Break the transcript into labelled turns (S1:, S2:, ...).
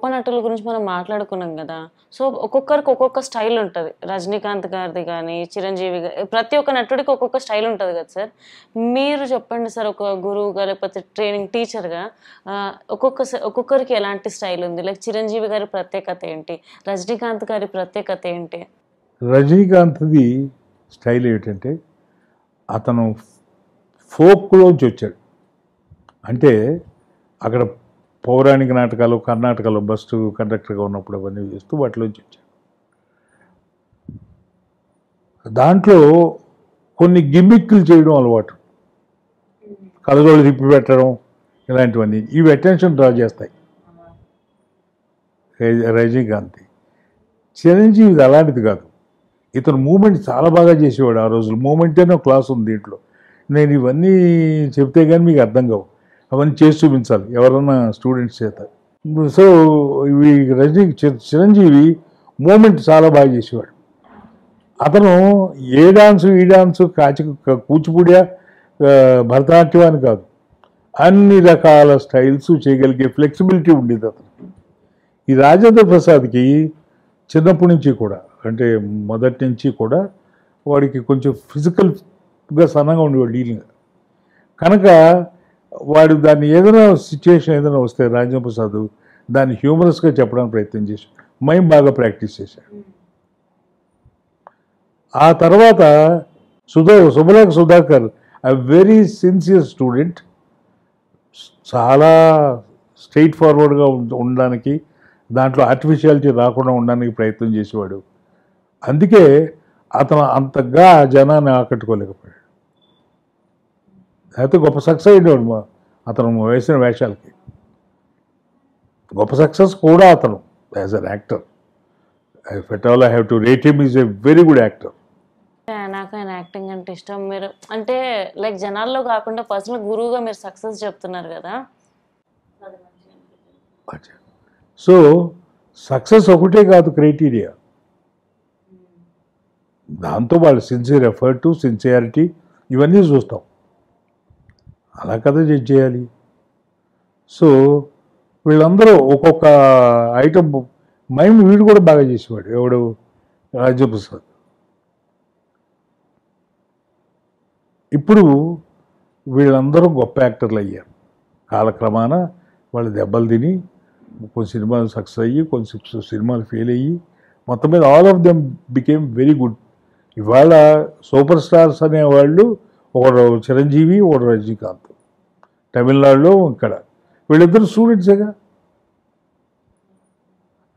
S1: నటుల గురించి మనం మాట్లాడుకున్నాం కదా సో ఒక్కొక్కరికి ఒక్కొక్క స్టైల్ ఉంటుంది రజనీకాంత్ గారిది కానీ చిరంజీవి గారి ప్రతి ఒక్క నటుడికి ఒక్కొక్క స్టైల్ ఉంటుంది కదా సార్ మీరు చెప్పండి సార్ ఒక గురువుగా లేకపోతే ట్రైనింగ్ టీచర్గా ఒక్కొక్క స- ఒక్కొక్కరికి ఎలాంటి స్టైల్ ఉంది లైక్ చిరంజీవి గారి ప్రత్యేకత ఏంటి రజనీకాంత్ గారి ప్రత్యేకత ఏంటి
S2: రజనీకాంత్ది స్టైల్ ఏమిటంటే అతను ఫోక్లోంచి వచ్చాడు అంటే అక్కడ పౌరాణిక నాటకాలు కర్ణాటకలో బస్సు కండక్టర్గా ఉన్నప్పుడు అవన్నీ చేస్తూ వాటిలోంచి వచ్చాడు దాంట్లో కొన్ని గిమ్మిక్లు చేయడం అలవాటు కలగోళ్ళు తిప్పి పెట్టడం ఇలాంటివన్నీ ఇవి అటెన్షన్ డ్రా చేస్తాయి రజ- రజనీకాంత్ చిరంజీవిది అలాంటిది కాదు ఇతను మూమెంట్ చాలా బాగా చేసేవాడు ఆ రోజులు మూమెంట్ అనే ఒక క్లాస్ ఉంది దీంట్లో నేను ఇవన్నీ చెప్తే కానీ మీకు అర్థం కావు అవన్నీ చేసి చూపించాలి ఎవరన్నా స్టూడెంట్స్ చేత సో ఇవి రజనీ చి- చిరంజీవి మూమెంట్ చాలా బాగా చేసేవాడు అతను ఏ డాన్సు ఈ డాన్సు కాచి కూచిపూడియా ఆ, భరతనాట్యం అని కాదు అన్ని రకాల స్టైల్స్ చేయగలిగే ఫ్లెక్సిబిలిటీ ఉండేది అతను ఈ రాజేంద్ర ప్రసాద్కి చిన్నప్పటి నుంచి కూడా అంటే మొదటి నుంచి కూడా వాడికి కొంచెం ఫిజికల్గా సన్నగా ఉండేవాడు డీలింగ్ కనుక వాడు దాన్ని ఏదైనా సిచ్యుయేషన్ ఏదైనా వస్తే రాజేంద్ర ప్రసాద్ దాన్ని హ్యూమరస్గా చెప్పడానికి ప్రయత్నం చేశాడు మైండ్ బాగా ప్రాక్టీస్ చేశాడు ఆ తర్వాత సుధా సుబలాక్ Sudhakar a very sincere student చాలా స్ట్రైట్ ఫార్వర్డ్గా ఉండడానికి దాంట్లో ఆర్టిఫిషియాలిటీ రాకుండా ఉండడానికి ప్రయత్నం చేసేవాడు అందుకే అతను అంతగా ఆ జనాన్ని ఆకట్టుకోలేకపోయాడు అయితే గొప్ప సక్సెస్ అయినాడు మా అతను వేసిన వేషాలకి గొప్ప సక్సెస్ కూడా అతను as an actor if at all I have to rate him is a very good actor
S1: నాకు ఆయన యాక్టింగ్ అంటే ఇష్టం మీరు అంటే లైక్ జనాల్లో కాకుండా పర్సనల్ గురువుగా మీరు సక్సెస్ చెప్తున్నారు కదా
S2: సో సక్సెస్ ఒకటే కాదు క్రైటీరియా దాంతో వాళ్ళు సిన్సియర్ ఎఫర్ట్ సిన్సియారిటీ ఇవన్నీ చూస్తాం అలా కదా జడ్జ్ చేయాలి సో వీళ్ళందరూ ఒక్కొక్క ఐటమ్ మైమ్ వీడు కూడా బాగా చేసేవాడు ఎవడు రాజ్యప్రసాద్ ఇప్పుడు వీళ్ళందరూ గొప్ప యాక్టర్లు అయ్యారు కాలక్రమాన వాళ్ళు దెబ్బలు తిని కొన్ని సినిమాలు సక్సెస్ అయ్యి కొన్ని సి- సినిమాలు ఫెయిల్ అయ్యి మొత్తం మీద all of them became very good ఇవాళ సూపర్ స్టార్స్ అనేవాళ్ళు ఒకడు చిరంజీవి ఒకడు రజనీకాంత్ తమిళనాడులో ఇక్కడ వీళ్ళిద్దరు స్టూడెంట్సేగా